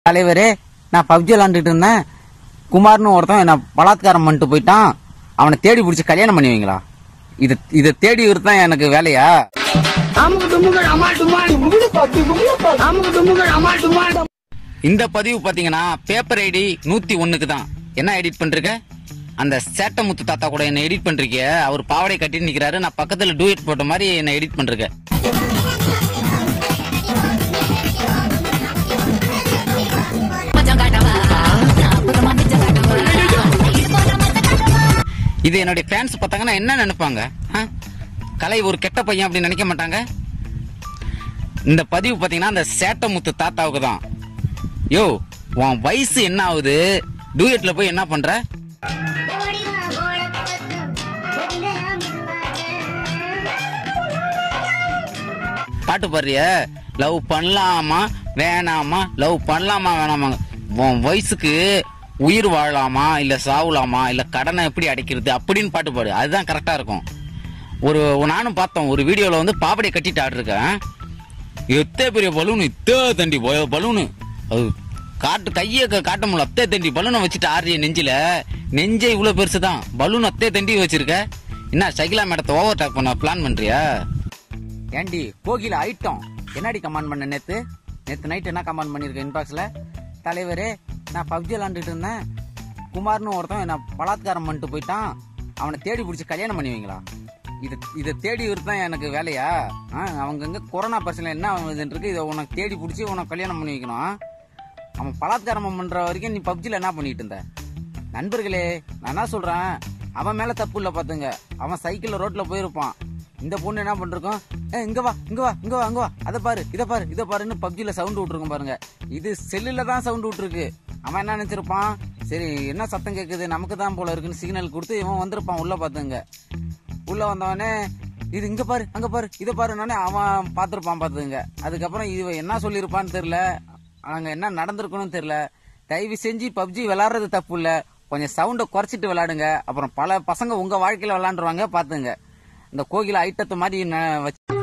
தலைவரே நான் பப்ஜி விளாண்டுட்டு இருந்தேன் குமார்னு ஒருத்தன் என்ன பலாத்காரம் பண்ணிட்டு போயிட்டான் அவனை தேடி பிடிச்சி கல்யாணம் பண்ணி வைங்களா இத இத தேடி தான் எனக்கு வேலையா இந்த பதிவு பாத்தீங்கன்னா பேப்பர் ஐடி நூத்தி ஒண்ணுக்கு தான் என்ன எடிட் பண்றீங்க அந்த சேட்டமுத்து தாத்தா கூட என்ன எடிட் பண்றீங்க அவர் பாவாடை கட்டிட்டு நிக்கிறாரு நான் பக்கத்துல டூயட் போட்ட மாதிரி என்ன எடிட் பண்றீங்க இது என்னுடைய ஃபேன்ஸ் பார்த்தாங்கன்னா என்ன நினைப்பாங்க ஆ? கலை ஒரு கெட்ட பையன் அப்படி நினைக்க மாட்டாங்க இந்த பதிவு பாத்தீங்கன்னா அந்த சேட்டமுத்து தாத்தாவுக்கு தான் யோ உன் வயசு என்ன ஆகுது டூயட்ல போய் என்ன பண்ற பாட்டு பாடுறிய லவ் பண்ணலாமா வேணாமா லவ் பண்ணலாமா வேணாமா உன் வயசுக்கு உயிர் வாழலாமா இல்ல சாவலாமா இல்ல கடனை எப்படி அடைக்கிறது அப்படின்னு பாட்டு பாடு அதுதான் கரெக்டா இருக்கும் ஒரு நானும் பார்த்தோம் ஒரு வீடியோல வந்து பாவடை கட்டிட்டு ஆடிருக்கேன் எத்தே பெரிய பலூனு இத்தே தண்டி பலூனு அது காட்டு கையை க- காட்ட முடியல அத்தே தண்டி பலூனை வச்சுட்டு ஆடுறிய நெஞ்சில நெஞ்சே இவ்வளவு பெருசு தான் பலூன் அத்தே தண்டி வச்சிருக்க என்ன சைக்கிளா மேடத்தை ஓவர் டாக் பண்ண பிளான் பண்றியா ஏண்டி கோகில ஐட்டம் என்னடி கமெண்ட் பண்ண நேத்து நேத்து நைட் என்ன கமெண்ட் பண்ணிருக்க இன்பாக்ஸ்ல தலைவரே நான் பப்ஜி விளாண்டுட்டு இருந்தேன் குமார்னு ஒருத்தன் என்ன பலாத்காரம் பண்ணிட்டு போயிட்டான் அவனை தேடி பிடிச்சி கல்யாணம் பண்ணி வைங்களா இது இதை தேடி தான் எனக்கு வேலையா ஆ, அவங்க இங்க கொரோனா பிரச்சனை என்ன இதுன்னு இருக்கு இதை உனக்கு தேடி பிடிச்சி உனக்கு கல்யாணம் பண்ணி வைக்கணும் அவன் பலாத்காரம் பண்ற வரைக்கும் நீ பப்ஜில என்ன பண்ணிட்டு இருந்த நண்பர்களே நான் என்ன சொல்றேன் அவன் மேல தப்பு இல்ல பாத்துங்க அவன் சைக்கிள்ல ரோட்ல போயிருப்பான் இந்த பொண்ணு என்ன பண்ணிருக்கோம் ஏ இங்க வா இங்க வா இங்க வா இங்க வா அதை பாரு இதை பாரு இதை பாருன்னு பப்ஜில சவுண்ட் விட்டுருக்கும் பாருங்க இது செல்லுல தான் சவுண்ட் விட்டுருக்கு அவன் என்ன நினைச்சிருப்பான் சரி என்ன சத்தம் கேக்குது நமக்கு தான் போல இருக்குன்னு சிக்னல் கொடுத்து இவன் வந்திருப்பான் உள்ள பாத்துங்க உள்ள வந்தவனே இது இங்க பாரு அங்க பாரு இத பாருனானே அவன் பாத்திருப்பான் பாத்துங்க அதுக்கப்புறம் இவ என்ன சொல்லியிருப்பான்னு தெரியல அங்க என்ன நடந்திருக்கணும் தெரியல தயவு செஞ்சு பப்ஜி விளையாடுறது தப்பு இல்ல கொஞ்சம் சவுண்ட குறைச்சிட்டு விளையாடுங்க அப்புறம் பல பசங்க உங்க வாழ்க்கையில விளையாண்டுருவாங்க பாத்துங்க இந்த கோகில ஐட்டத்து மாதிரி ந- வச்சு